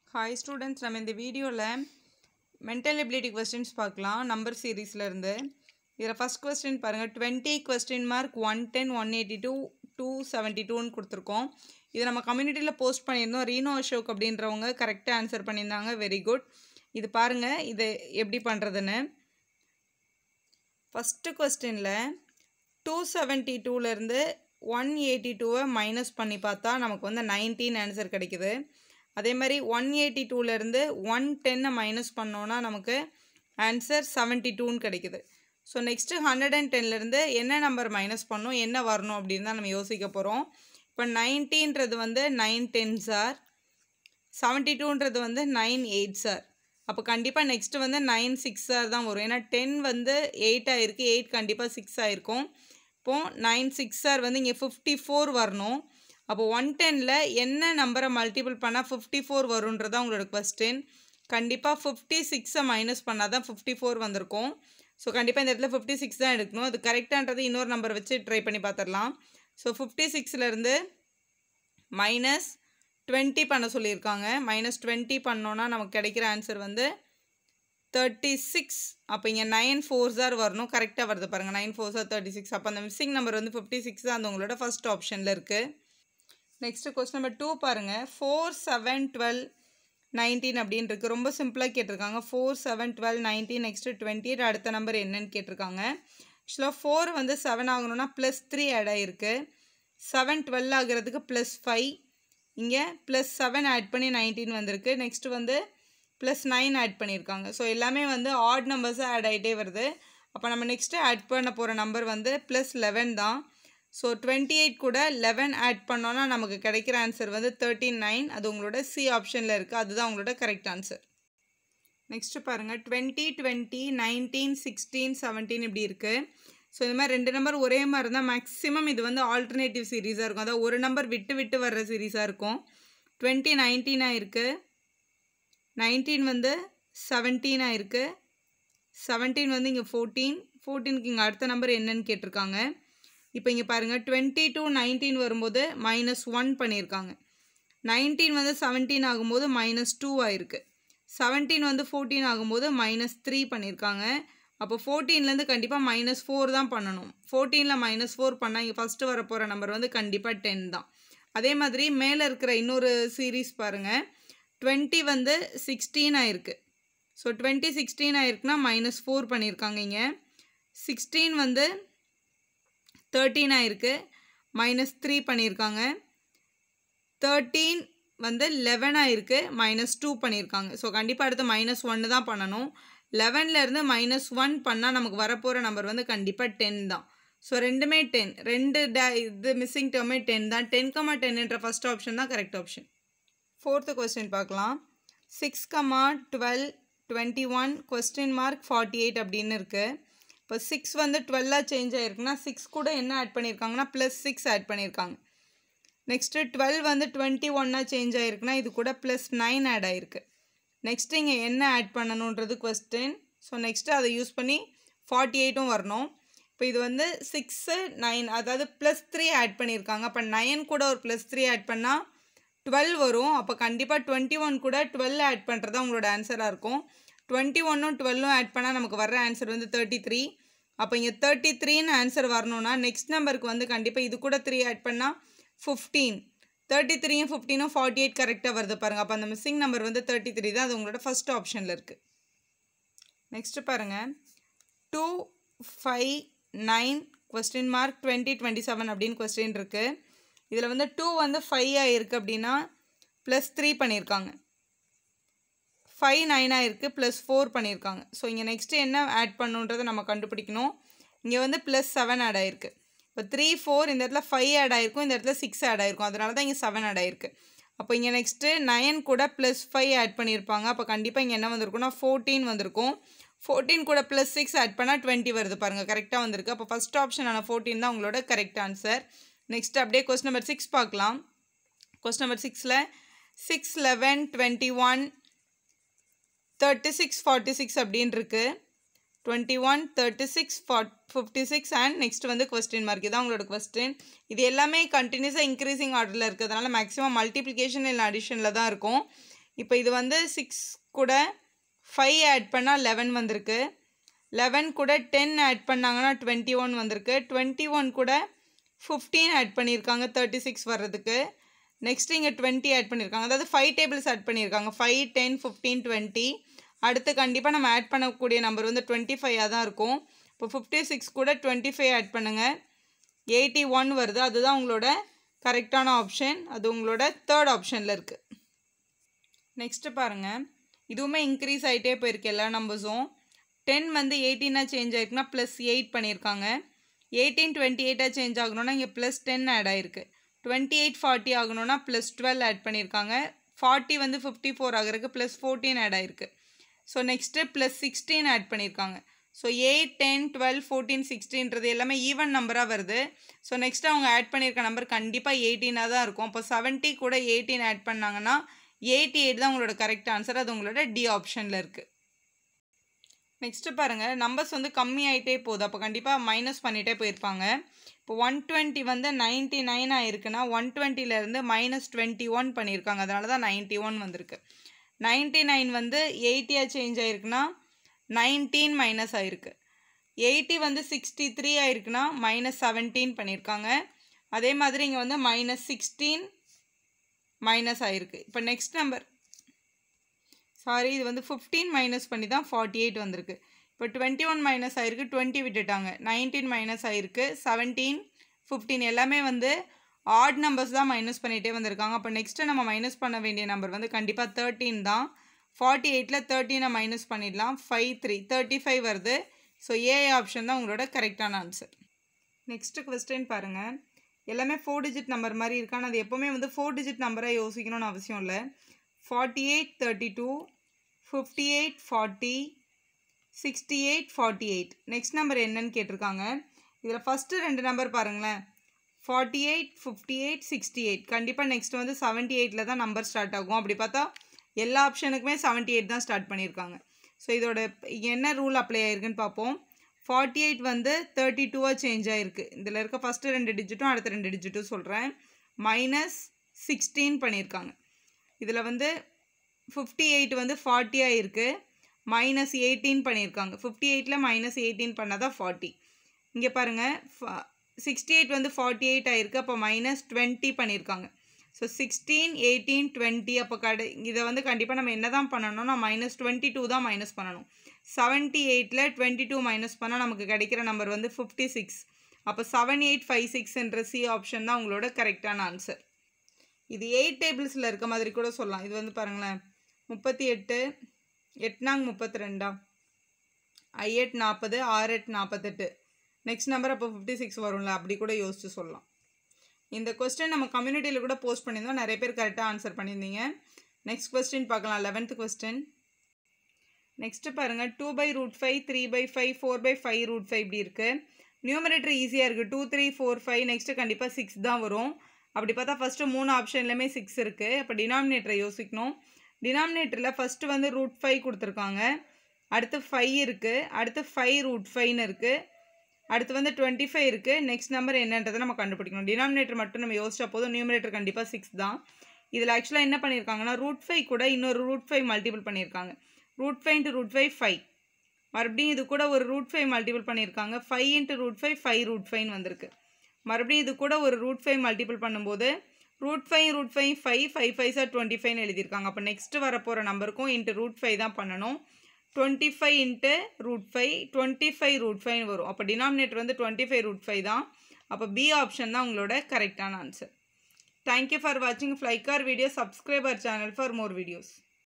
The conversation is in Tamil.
ஹாய் ஸ்டூடெண்ட்ஸ் நம்ம இந்த வீடியோவில் மென்டல் எபிலிட்டி கொஸ்டின்ஸ் பார்க்கலாம் நம்பர் சீரீஸ்லேருந்து இதில் ஃபஸ்ட் கொஸ்டின் பாருங்கள் twenty question mark one ten one eighty two two seventy டூன்னு கொடுத்துருக்கோம் இது நம்ம கம்யூனிட்டியில் போஸ்ட் பண்ணியிருந்தோம் ரீனோ அசோக் அப்படின்றவங்க கரெக்டாக ஆன்சர் பண்ணியிருந்தாங்க வெரி குட் இது பாருங்கள் இது எப்படி பண்ணுறதுன்னு ஃபஸ்ட்டு கொஸ்டினில் டூ செவன்ட்டி டூலேருந்து ஒன் எயிட்டி டூவை மைனஸ் பண்ணி பார்த்தா நமக்கு வந்து நைன்டீன் ஆன்சர் கிடைக்குது அதே மாதிரி ஒன் எயிட்டி டூலேருந்து ஒன் டென்னை மைனஸ் பண்ணோன்னா நமக்கு ஆன்சர் செவன்ட்டி டூன்னு கிடைக்குது ஸோ நெக்ஸ்ட்டு ஹண்ட்ரட் அண்ட் டென்லேருந்து என்ன நம்பர் மைனஸ் பண்ணணும் என்ன வரணும் அப்படின்னு தான் நம்ம யோசிக்க போகிறோம் இப்போ நைன்டீன்றது வந்து நைன் டென் சார் செவன்ட்டி டூன்றது வந்து நைன் எயிட் சார் அப்போ கண்டிப்பாக நெக்ஸ்ட்டு வந்து நைன் சிக்ஸ் சார் தான் வரும் ஏன்னா டென் வந்து எயிட் ஆகிருக்கு எயிட் கண்டிப்பாக சிக்ஸ் ஆகிருக்கும் இப்போது நைன் சிக்ஸ் சார் வந்து இங்கே ஃபிஃப்டி ஃபோர் வரணும் அப்போ ஒன் டெனில் என்ன நம்பரை மல்டிபிள் பண்ணால் ஃபிஃப்டி ஃபோர் வருன்றதான் உங்களோட கொஸ்டின் கண்டிப்பாக ஃபிஃப்டி சிக்ஸை மைனஸ் பண்ணால் தான் ஃபிஃப்டி ஃபோர் வந்திருக்கும் ஸோ கண்டிப்பாக இந்த இடத்துல ஃபிஃப்டி சிக்ஸ் தான் எடுக்கணும் அது கரெக்டான்றது இன்னொரு நம்பர் வச்சு ட்ரை பண்ணி பார்த்துடலாம் ஸோ ஃபிஃப்டி சிக்ஸ்லேருந்து மைனஸ் டுவெண்ட்டி பண்ண சொல்லியிருக்காங்க மைனஸ் டுவெண்ட்டி பண்ணோன்னா நமக்கு கிடைக்கிற ஆன்சர் வந்து தேர்ட்டி சிக்ஸ் அப்போ இங்கே நைன் ஃபோர் சார் வரணும் கரெக்டாக வருது பாருங்கள் nine four sir thirty six அப்போ அந்த மிஸ்ஸிங் நம்பர் வந்து ஃபிஃப்டி சிக்ஸ் தான் அந்த உங்களோட ஃபஸ்ட் ஆப்ஷனில் இருக்குது நெக்ஸ்ட்டு கொஸ்டின் நம்பர் டூ பாருங்கள் ஃபோர் செவன் டுவெல் நைன்டீன் அப்படின்னு இருக்குது ரொம்ப சிம்பிளாக கேட்டிருக்காங்க four seven twelve nineteen next twenty அடுத்த நம்பர் என்னன்னு கேட்டிருக்காங்க ஆக்சுவலாக ஃபோர் வந்து செவன் ஆகணும்னா ப்ளஸ் த்ரீ ஆட் ஆகிருக்கு செவன் டுவெல் ஆகிறதுக்கு ப்ளஸ் ஃபைவ் இங்கே ப்ளஸ் செவன் ஆட் பண்ணி நைன்டீன் வந்திருக்கு நெக்ஸ்ட்டு வந்து ப்ளஸ் நைன் ஆட் பண்ணியிருக்காங்க ஸோ எல்லாமே வந்து ஆட் நம்பர்ஸாக ஆட் ஆகிட்டே வருது அப்போ நம்ம நெக்ஸ்ட்டு ஆட் பண்ண போகிற நம்பர் வந்து ப்ளஸ் லெவன் தான் ஸோ டுவெண்ட்டி எயிட் கூட லெவன் ஆட் பண்ணோன்னா நமக்கு கிடைக்கிற ஆன்சர் வந்து தேர்ட்டி நைன் அது உங்களோட சி ஆப்ஷனில் இருக்குது அதுதான் உங்களோட கரெக்ட் ஆன்சர் நெக்ஸ்ட்டு பாருங்கள் twenty twenty nineteen sixteen seventeen இப்படி இருக்குது ஸோ இந்த மாதிரி ரெண்டு நம்பர் ஒரே மாதிரி இருந்தால் மேக்ஸிமம் இது வந்து ஆல்டர்னேட்டிவ் சீரீஸாக இருக்கும் அதாவது ஒரு நம்பர் விட்டு விட்டு வர்ற சீரீஸாக இருக்கும் டுவெண்ட்டி நைன்டீனாக இருக்குது நைன்டீன் வந்து செவன்டீனாக இருக்குது செவன்டீன் வந்து இங்கே ஃபோர்டீன் ஃபோர்டீனுக்கு இங்கே அடுத்த நம்பர் என்னன்னு கேட்டிருக்காங்க இப்போ இங்கே பாருங்கள் டுவெண்ட்டி டூ நைன்டீன் வரும்போது மைனஸ் ஒன் பண்ணியிருக்காங்க நைன்டீன் வந்து செவன்டீன் ஆகும்போது மைனஸ் டூ ஆயிருக்கு செவன்டீன் வந்து ஃபோர்டீன் ஆகும்போது மைனஸ் த்ரீ பண்ணியிருக்காங்க அப்போ ஃபோர்டீன்லேருந்து கண்டிப்பாக மைனஸ் ஃபோர் தான் பண்ணணும் ஃபோர்டீனில் மைனஸ் ஃபோர் பண்ணால் இங்கே ஃபஸ்ட்டு வர போகிற நம்பர் வந்து கண்டிப்பாக டென் தான் அதே மாதிரி மேலே இருக்கிற இன்னொரு சீரீஸ் பாருங்கள் டுவெண்ட்டி வந்து சிக்ஸ்டீன் ஆயிருக்கு ஸோ டுவெண்ட்டி சிக்ஸ்டீன் ஆயிருக்குன்னா மைனஸ் ஃபோர் பண்ணியிருக்காங்க இங்கே சிக்ஸ்டீன் வந்து தேர்ட்டீன் ஆயிருக்கு மைனஸ் த்ரீ பண்ணியிருக்காங்க தேர்ட்டீன் வந்து லெவன் ஆயிருக்கு மைனஸ் டூ பண்ணியிருக்காங்க ஸோ கண்டிப்பாக அடுத்து மைனஸ் ஒன்று தான் பண்ணணும் லெவன்லேருந்து மைனஸ் ஒன் பண்ணால் நமக்கு வரப்போகிற நம்பர் வந்து கண்டிப்பாக டென் தான் ஸோ ரெண்டுமே டென் ரெண்டு டே இது மிஸ்ஸிங் டேர்மே டென் தான் டென் கமா டென்ன்ற ஃபஸ்ட் ஆப்ஷன் தான் கரெக்ட் ஆப்ஷன் ஃபோர்த்து கொஸ்டின் பார்க்கலாம் six comma twelve twenty one question mark forty eight அப்படின்னு இருக்குது இப்போ சிக்ஸ் வந்து டுவெல்லாக சேஞ்ச் ஆகிருக்குன்னா சிக்ஸ் கூட என்ன ஆட் பண்ணியிருக்காங்கன்னா ப்ளஸ் சிக்ஸ் ஆட் பண்ணியிருக்காங்க நெக்ஸ்ட்டு டுவெல் வந்து டுவெண்ட்டி ஒன்னாக சேஞ்ச் ஆகிருக்குன்னா இது கூட ப்ளஸ் நைன் ஆட் ஆகிருக்கு நெக்ஸ்ட்டு இங்கே என்ன ஆட் பண்ணணுன்றது கொஸ்டின் ஸோ நெக்ஸ்ட்டு அதை யூஸ் பண்ணி ஃபார்ட்டி எயிட்டும் வரணும் இப்போ இது வந்து சிக்ஸு நைன் அதாவது ப்ளஸ் த்ரீ ஆட் பண்ணியிருக்காங்க அப்போ நைன் கூட ஒரு ப்ளஸ் த்ரீ ஆட் பண்ணால் டுவெல் வரும் அப்போ கண்டிப்பாக டுவெண்ட்டி ஒன் கூட டுவெல் ஆட் பண்ணுறது தான் உங்களோட ஆன்சராக இருக்கும் டுவெண்ட்டி ஒன்னும் டுவெல்லும் ஆட் பண்ணால் நமக்கு வர்ற ஆன்சர் வந்து தேர்ட்டி த்ரீ அப்போ இங்கே தேர்ட்டி த்ரீன்னு ஆன்சர் வரணும்னா நெக்ஸ்ட் நம்பருக்கு வந்து கண்டிப்பாக இது கூட த்ரீ ஆட் பண்ணால் ஃபிஃப்டீன் தேர்ட்டி த்ரீயும் ஃபிஃப்டீனும் ஃபார்ட்டி எயிட் கரெக்டாக வருது பாருங்கள் அப்போ அந்த மிஸ்ஸிங் நம்பர் வந்து தேர்ட்டி த்ரீ தான் அது உங்களோட ஃபஸ்ட் ஆப்ஷனில் இருக்குது நெக்ஸ்ட்டு பாருங்கள் two five nine question mark twenty twenty seven அப்படின்னு கொஸ்டின் இருக்குது இதில் வந்து டூ வந்து ஃபைவ் ஆகிருக்கு அப்படின்னா ப்ளஸ் த்ரீ பண்ணியிருக்காங்க ஃபைவ் நைனாக இருக்குது ப்ளஸ் ஃபோர் பண்ணியிருக்காங்க ஸோ இங்கே நெக்ஸ்ட்டு என்ன ஆட் பண்ணுன்றதை நம்ம கண்டுபிடிக்கணும் இங்கே வந்து ப்ளஸ் செவன் ஆட் ஆகிருக்கு இப்போ த்ரீ ஃபோர் இந்த இடத்துல ஃபைவ் ஆட் ஆகிருக்கும் இந்த இடத்துல சிக்ஸ் ஆட் ஆகிருக்கும் அதனால தான் இங்கே செவன் ஆட் ஆகிருக்கு அப்போ இங்கே நெக்ஸ்ட்டு நயன் கூட ப்ளஸ் ஃபைவ் ஆட் பண்ணியிருப்பாங்க அப்போ கண்டிப்பாக இங்கே என்ன வந்திருக்கும்னா ஃபோர்டீன் வந்திருக்கும் ஃபோர்டீன் கூட ப்ளஸ் சிக்ஸ் ஆட் பண்ணால் டுவெண்ட்டி வருது பாருங்கள் கரெக்டாக வந்திருக்கு அப்போ ஃபஸ்ட் ஆப்ஷனான ஃபோர்டீன் தான் உங்களோட கரெக்ட் ஆன்சர் நெக்ஸ்ட் அப்படியே கொஸ்டின் நம்பர் சிக்ஸ் பார்க்கலாம் கொஸ்டின் நம்பர் சிக்ஸில் six eleven twenty one thirty six forty six அப்படின்னு இருக்குது twenty one thirty six forty fifty six and next வந்து கொஸ்டின் மார்க் இதான் உங்களோட கொஸ்டின் இது எல்லாமே கண்டினியூஸாக இன்க்ரீசிங் ஆர்டரில் இருக்கிறதுனால மேக்ஸிமம் மல்டிப்ளிகேஷன் இல்லை அடிஷனில் தான் இருக்கும் இப்போ இது வந்து சிக்ஸ் கூட ஃபைவ் ஆட் பண்ணால் லெவன் வந்திருக்கு லெவன் கூட டென் ஆட் பண்ணாங்கன்னா டுவெண்ட்டி ஒன் வந்திருக்கு டுவெண்ட்டி ஒன் கூட ஃபிஃப்டீன் ஆட் பண்ணியிருக்காங்க தேர்ட்டி சிக்ஸ் வர்றதுக்கு நெக்ஸ்ட் இங்கே டுவெண்ட்டி ஆட் பண்ணியிருக்காங்க அதாவது ஃபைவ் டேபிள்ஸ் ஆட் பண்ணியிருக்காங்க ஃபைவ் டென் ஃபிஃப்டீன் டுவெண்ட்டி அடுத்து கண்டிப்பாக நம்ம ஆட் பண்ணக்கூடிய நம்பர் வந்து டுவெண்ட்டி ஃபைவாக தான் இருக்கும் இப்போ ஃபிஃப்டி சிக்ஸ் கூட டுவெண்ட்டி ஃபைவ் ஆட் பண்ணுங்கள் எயிட்டி ஒன் வருது அதுதான் உங்களோட கரெக்டான ஆப்ஷன் அது உங்களோட தேர்ட் ஆப்ஷனில் இருக்குது நெக்ஸ்ட்டு பாருங்கள் இதுவுமே இன்க்ரீஸ் ஆகிட்டே போயிருக்கு எல்லா நம்பர்ஸும் டென் வந்து எயிட்டீனாக சேஞ்ச் ஆயிருக்குன்னா ப்ளஸ் எயிட் பண்ணியிருக்காங்க எயிட்டீன் டுவெண்ட்டி எயிட்டாக சேஞ்ச் ஆகணும்னா இங்கே ப்ளஸ் டென் ஆட் ஆயிருக்கு டுவெண்ட்டி எயிட் ஃபார்ட்டி ஆகணும்னா ப்ளஸ் டுவெல் ஆட் பண்ணியிருக்காங்க ஃபார்ட்டி வந்து ஃபிஃப்டி ஃபோர் ஆகிறதுக்கு ப்ளஸ் ஃபோர்டீன் ஆட் ஆயிருக்கு so next plus sixteen add பண்ணியிருக்காங்க so eight ten twelve fourteen சிக்ஸ்டீன்றது எல்லாமே ஈவன் நம்பராக வருது ஸோ நெக்ஸ்ட் அவங்க ஆட் பண்ணியிருக்க நம்பர் கண்டிப்பாக எயிட்டீனாக தான் இருக்கும் இப்போ செவன்ட்டி கூட எயிட்டீன் ஆட் பண்ணாங்கன்னா எயிட்டி எயிட் தான் உங்களோட கரெக்ட் ஆன்சர் அது உங்களோட டி ஆப்ஷனில் இருக்குது நெக்ஸ்ட்டு பாருங்கள் நம்பர்ஸ் வந்து கம்மி ஆகிட்டே போகுது அப்போ கண்டிப்பாக மைனஸ் பண்ணிகிட்டே போயிருப்பாங்க இப்போ ஒன் டுவெண்ட்டி வந்து நைன்ட்டி நைன் ஆயிருக்குன்னா ஒன் டுவெண்ட்டிலேருந்து மைனஸ் டுவெண்ட்டி ஒன் பண்ணியிருக்காங்க அதனால தான் நைன்ட்டி ஒன் வந்திருக்கு நைன்ட்டி நைன் வந்து எயிட்டியாக சேஞ்ச் ஆயிருக்குன்னா நைன்டீன் மைனஸ் ஆயிருக்கு எயிட்டி வந்து சிக்ஸ்டி த்ரீ ஆயிருக்குன்னா மைனஸ் செவன்டீன் பண்ணியிருக்காங்க அதே மாதிரி இங்கே வந்து மைனஸ் சிக்ஸ்டீன் மைனஸ் ஆயிருக்கு இப்போ நெக்ஸ்ட் நம்பர் சாரி இது வந்து ஃபிஃப்டீன் மைனஸ் பண்ணி தான் ஃபார்ட்டி எயிட் வந்திருக்கு இப்போ டுவெண்ட்டி ஒன் மைனஸ் ஆயிருக்கு டுவெண்ட்டி விட்டுட்டாங்க நைன்டீன் மைனஸ் ஆயிருக்கு செவன்டீன் ஃபிஃப்டீன் எல்லாமே வந்து ஆட் நம்பர்ஸ் தான் மைனஸ் பண்ணிகிட்டே வந்திருக்காங்க அப்போ நெக்ஸ்ட்டு நம்ம மைனஸ் பண்ண வேண்டிய நம்பர் வந்து கண்டிப்பாக தேர்ட்டீன் தான் ஃபார்ட்டி எயிட்டில் தேர்ட்டீனை மைனஸ் பண்ணிடலாம் ஃபைவ் த்ரீ தேர்ட்டி ஃபைவ் வருது ஸோ ஏ ஆப்ஷன் தான் உங்களோட கரெக்டான ஆன்சர் நெக்ஸ்ட்டு கொஸ்டின் பாருங்கள் எல்லாமே ஃபோர் டிஜிட் நம்பர் மாதிரி இருக்கான அது எப்போவுமே வந்து ஃபோர் டிஜிட் நம்பராக யோசிக்கணும்னு அவசியம் இல்லை forty eight thirty two fifty eight forty sixty eight forty eight next number என்னன்னு கேட்டிருக்காங்க இதில் ஃபஸ்ட்டு ரெண்டு நம்பர் பாருங்களேன் forty eight fifty eight sixty eight கண்டிப்பாக நெக்ஸ்ட் வந்து செவன்ட்டி எயிட்டில் தான் நம்பர் ஸ்டார்ட் ஆகும் அப்படி பார்த்தா எல்லா ஆப்ஷனுக்குமே செவன்ட்டி எயிட் தான் ஸ்டார்ட் பண்ணியிருக்காங்க ஸோ இதோட என்ன ரூல் அப்ளை ஆயிருக்குன்னு பார்ப்போம் ஃபார்ட்டி எயிட் வந்து தேர்ட்டி டூவாக சேஞ்ச் ஆகிருக்கு இதில் இருக்க ஃபஸ்ட்டு ரெண்டு டிஜிட்டும் அடுத்த ரெண்டு டிஜிட்டும் சொல்கிறேன் மைனஸ் சிக்ஸ்டீன் பண்ணியிருக்காங்க இதில் வந்து ஃபிஃப்டி எயிட் வந்து ஃபார்ட்டியாக இருக்குது மைனஸ் எயிட்டீன் பண்ணியிருக்காங்க ஃபிஃப்டி எயிட்டில் மைனஸ் எயிட்டீன் பண்ணால் தான் ஃபார்ட்டி இங்கே பாருங்கள் சிக்ஸ்டி எயிட் வந்து ஃபார்ட்டி எயிட் ஆயிருக்கு அப்போ மைனஸ் டுவெண்ட்டி பண்ணியிருக்காங்க ஸோ சிக்ஸ்டீன் எயிட்டீன் டுவெண்ட்டி அப்போ கடை இதை வந்து கண்டிப்பாக நம்ம என்ன தான் பண்ணணும்னா மைனஸ் டுவெண்ட்டி டூ தான் மைனஸ் பண்ணணும் செவன்ட்டி எயிட்டில் டுவெண்ட்டி டூ மைனஸ் பண்ணால் நமக்கு கிடைக்கிற நம்பர் வந்து ஃபிஃப்டி சிக்ஸ் அப்போ செவன் எயிட் ஃபைவ் சிக்ஸ் என்ற சி ஆப்ஷன் தான் உங்களோட கரெக்டான ஆன்சர் இது எயிட் டேபிள்ஸில் இருக்க மாதிரி கூட சொல்லலாம் இது வந்து பாருங்களேன் முப்பத்தி எட்டு எட்நாங் முப்பத்தி ரெண்டா ஐ எட் நாற்பது ஆறு எட் நாற்பத்தெட்டு நெக்ஸ்ட் நம்பர் அப்போ ஃபிஃப்டி சிக்ஸ் வரும்ல அப்படி கூட யோசிச்சு சொல்லலாம் இந்த கொஸ்டின் நம்ம கம்யூனிட்டியில் கூட போஸ்ட் பண்ணியிருந்தோம் நிறைய பேர் கரெக்டாக ஆன்சர் பண்ணியிருந்தீங்க நெக்ஸ்ட் கொஸ்டின் பார்க்கலாம் லெவன்த் கொஸ்டின் நெக்ஸ்ட்டு பாருங்கள் two by root five three by five four by five root five இப்படி இருக்குது நியூமரேட்டர் ஈஸியாக இருக்குது two three four five next கண்டிப்பாக சிக்ஸ் தான் வரும் அப்படி பார்த்தா ஃபஸ்ட்டு மூணு ஆப்ஷன்லையுமே சிக்ஸ் இருக்குது அப்போ டினாமினேட்டரை யோசிக்கணும் டினாமினேட்டரில் ஃபஸ்ட்டு வந்து ரூட் ஃபைவ் கொடுத்துருக்காங்க அடுத்து ஃபைவ் இருக்குது அடுத்து ஃபைவ் ரூட் ஃபைவ்னு இருக்குது அடுத்து வந்து டுவெண்ட்டி ஃபைவ் இருக்குது நெக்ஸ்ட் நம்பர் என்னன்றதை நம்ம கண்டுபிடிக்கணும் டினாமினேட்டர் மட்டும் நம்ம யோசிச்சா போதும் நியூமரேட்டர் கண்டிப்பாக சிக்ஸ் தான் இதில் ஆக்சுவலாக என்ன பண்ணியிருக்காங்கன்னா ரூட் ஃபைவ் கூட இன்னொரு ரூட் ஃபைவ் மல்டிபிள் பண்ணியிருக்காங்க root five into root five five மறுபடியும் இது கூட ஒரு ரூட் ஃபைவ் மல்டிபிள் பண்ணியிருக்காங்க five into root five five root ஃபைவ்னு வந்திருக்கு மறுபடியும் இது கூட ஒரு ரூட் ஃபைவ் மல்டிபிள் பண்ணும்போது root five root five five five five சார் டுவெண்ட்டி ஃபைவ்னு எழுதியிருக்காங்க அப்போ நெக்ஸ்ட்டு வரப்போகிற நம்பருக்கும் இன்ட்டு ரூட் ஃபைவ் தான் பண்ணணும் twenty five into root five twenty five root ஃபைவ்னு வரும் அப்போ டினாமினேட்டர் வந்து டுவெண்ட்டி ஃபைவ் ரூட் ஃபைவ் தான் அப்போ பி ஆப்ஷன் தான் உங்களோட கரெக்டான ஆன்சர் தேங்க்யூ ஃபார் வாட்சிங் ஃப்ளைக்கார் video subscriber channel for more videos